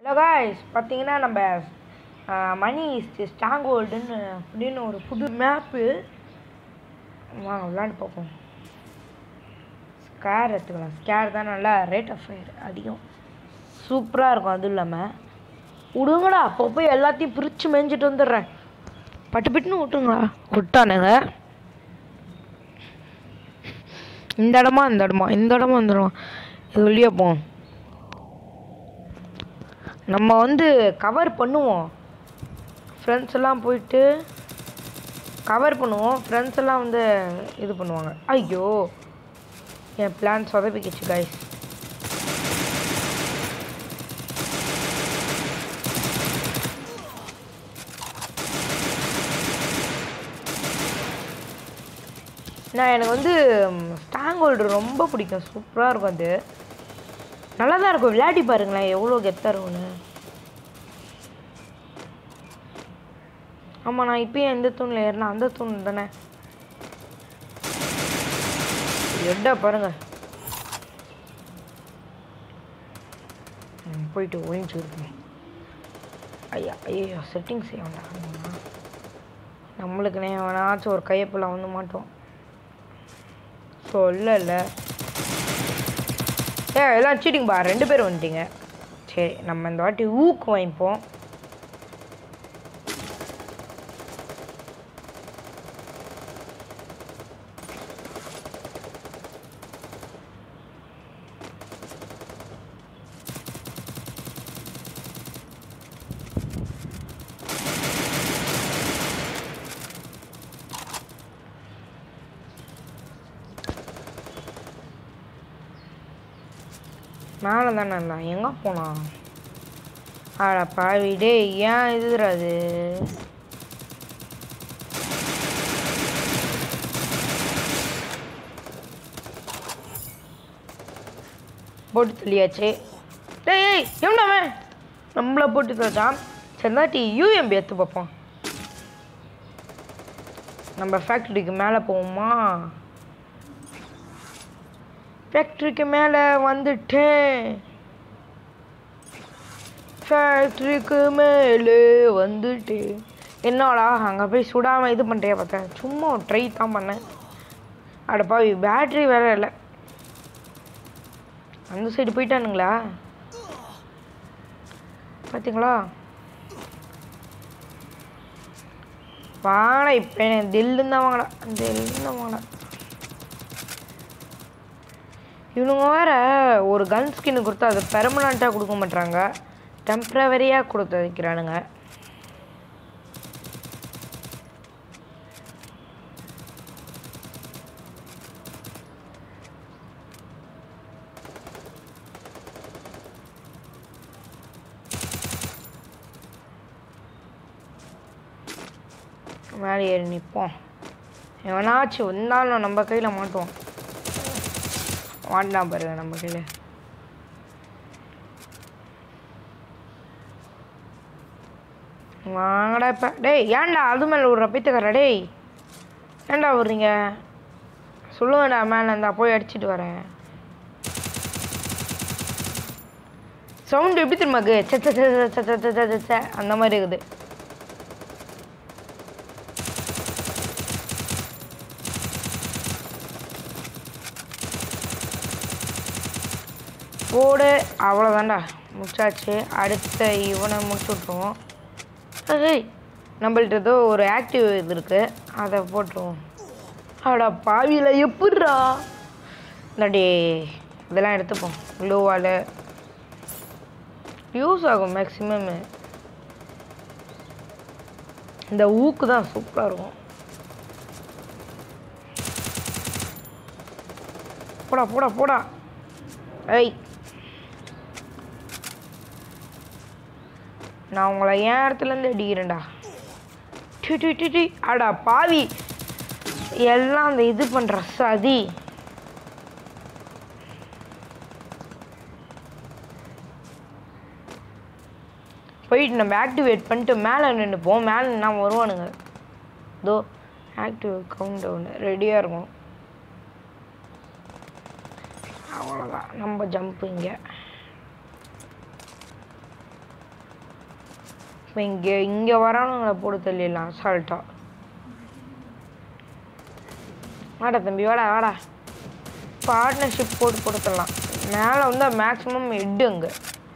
Hello guys பார்த்தீங்கன்னா நம்ம மணி strong ஹோல்டுன்னு அப்படின்னு ஒரு புது மேப்பு வாங்க விளாண்டு பார்ப்போம் ஸ்கேர் எடுத்துக்கலாம் ஸ்கேர் தான் நல்லா ரேட் ஆஃப் ஃபயர் அதிகம் சூப்பராக இருக்கும் அதுவும் இல்லாமல் விடுங்கடா அப்போ போய் எல்லாத்தையும் பிரித்து மேய்ஞ்சிட்டு வந்துடுறேன் பட்டு பிட்டுன்னு விட்டுங்களா விட்டானுங்க இந்த இடமா இந்த இடமா இந்த இடமா இந்த இடமா இது வெளியே போவோம் நம்ம வந்து கவர் பண்ணுவோம் ஃப்ரெண்ட்ஸ் எல்லாம் போயிட்டு கவர் பண்ணுவோம் ஃப்ரெண்ட்ஸ் எல்லாம் வந்து இது பண்ணுவாங்க ஐயோ என் பிளான் சொதப்பிக்கிச்சு கைஸ் நான் எனக்கு வந்து ஸ்டாங் ஹோல்டர் ரொம்ப பிடிக்கும் சூப்பராக இருக்கும் அது நல்லா தான் இருக்கும் விளையாடி பாருங்களேன் எவ்வளோ கெத்தாக இருக்கும்னு ஆமாம் நான் இப்பயும் எந்த தூணில் ஏறினா அந்த தூண் தானே எட்டா பாருங்க ம், போயிட்டு ஒழிஞ்சு இருக்கணும் ஐயா ஐயோ செட்டிங்ஸ் செய்யணும் நம்மளுக்கு நே வேணாச்சும் ஒரு கையப்பில் வந்து மாட்டோம் சொல்லல ஏ எல்லாம் சீட்டிங் பா ரெண்டு பேரும் வந்துட்டீங்க சரி நம்ம இந்த வாட்டி ஊக்கு வாங்கிப்போம் மேலே தானே இருந்தான் எங்கே போனான் அட பாவி டேய் ஏன் இதுடா அது போட்டு தள்ளியாச்சு டேய் ஏய் எவனாவன் நம்மளை போட்டு தள்ளிட்டான் சரிதாட்டி யூஎம்பி எடுத்து பார்ப்போம் நம்ம ஃபேக்ட்ரிக்கு மேலே போவோமா ஃபேக்ட்ரிக்கு மேலே வந்துட்டேன் ஃபேக்ட்ரிக்கு மேலே வந்துட்டேன் என்னடா அங்கே போய் சுடாமல் இது பண்ணுறியா பார்த்தேன் சும்மா ட்ரை தான் பண்ணேன் அடப்பா பேட்ரி வேற இல்லை அந்த சைடு போயிட்டானுங்களா பார்த்தீங்களா வாங்கடா இப்போ எனக்கு தில்லுன்னு தான் வாங்கடா தில்லுன்னு தான் வாங்கடா இவனுங்க வேற ஒரு கன் ஸ்கின் கொடுத்தா அதை பெர்மனண்ட்டாக கொடுக்க மாட்டாங்க டெம்ப்ரவரியாக கொடுத்து வைக்கிறானுங்க மேலே ஏறி நிற்போம் எவனாச்சும் வந்தாலும் நம்ம கையில் மாட்டுவோம் வாண்டா பாருங்க நம்ம கையில் வாங்கடா இப்போ டேய் ஏன்டா அது மேலே விட்ற பைத்துக்காரா டேய் ஏன்டா விட்றீங்க சொல்லுங்கடா மேலே இருந்தா போய் அடிச்சிட்டு வரேன் சவுண்டு எப்படி தெரியுமா இருக்கு? ச ச ச ச ச ச ச ச ச அந்த மாதிரி இருக்குது போடு அவ்வளோதான்டா முடிச்சாச்சு அடுத்த இவனை முடிச்சு விட்ருவோம் ஏய் நம்மள்ட்ட ஏதோ ஒரு ஆக்டிவ் இது இருக்குது அதை போட்டுருவோம் அடா பாவியில் எப்படிரா இல்லாடி இதெல்லாம் எடுத்துப்போம் க்ளூவால் யூஸ் ஆகும் மேக்ஸிமம் இந்த ஊக்கு தான் சூப்பராக இருக்கும் போடா போடா போடா ஏய் நான் உங்களை என் இடத்துலேருந்து அடிக்கிறேன்டா டி டி டி டி அடா பாவி எல்லாம் அந்த இது பண்ணுற சதி போயிட்டு நம்ம ஆக்டிவேட் பண்ணிட்டு மேலே நின்றுப்போம் மேலே நின்னா வருவானுங்க இதோ ஆக்டிவ் கவுண்ட் டவுன் ரெடியாக இருக்கும் அவ்வளோதான் நம்ம ஜம்ப் இங்கே இப்போ இங்கே இங்கே வரானுங்களை போட்டு தள்ளிடலாம் அசால்ட்டா வாடா தம்பி வாடா வாடா பார்ட்னர்ஷிப் போட்டு கொடுத்துடலாம் மேலே வந்து மேக்ஸிமம் ஹெட்டு அங்கே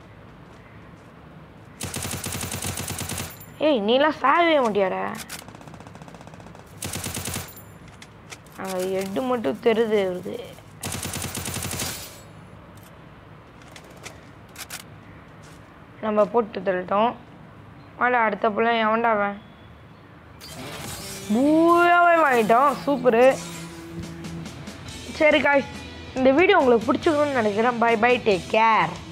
ஏய் நீலாம் சாகவே மாட்டியாடா அங்கே ஹெட்டு மட்டும் தெரியுது இவருக்கு நம்ம போட்டு தள்ளிட்டோம் வாடா அடுத்த பிள்ளை எவன்டா அவன் பூயாவே வாங்கிட்டோம் சூப்பரு சரி காய்ஸ் இந்த வீடியோ உங்களுக்கு பிடிச்சிக்கணும்னு நினைக்கிறேன் பை பை டேக் கேர்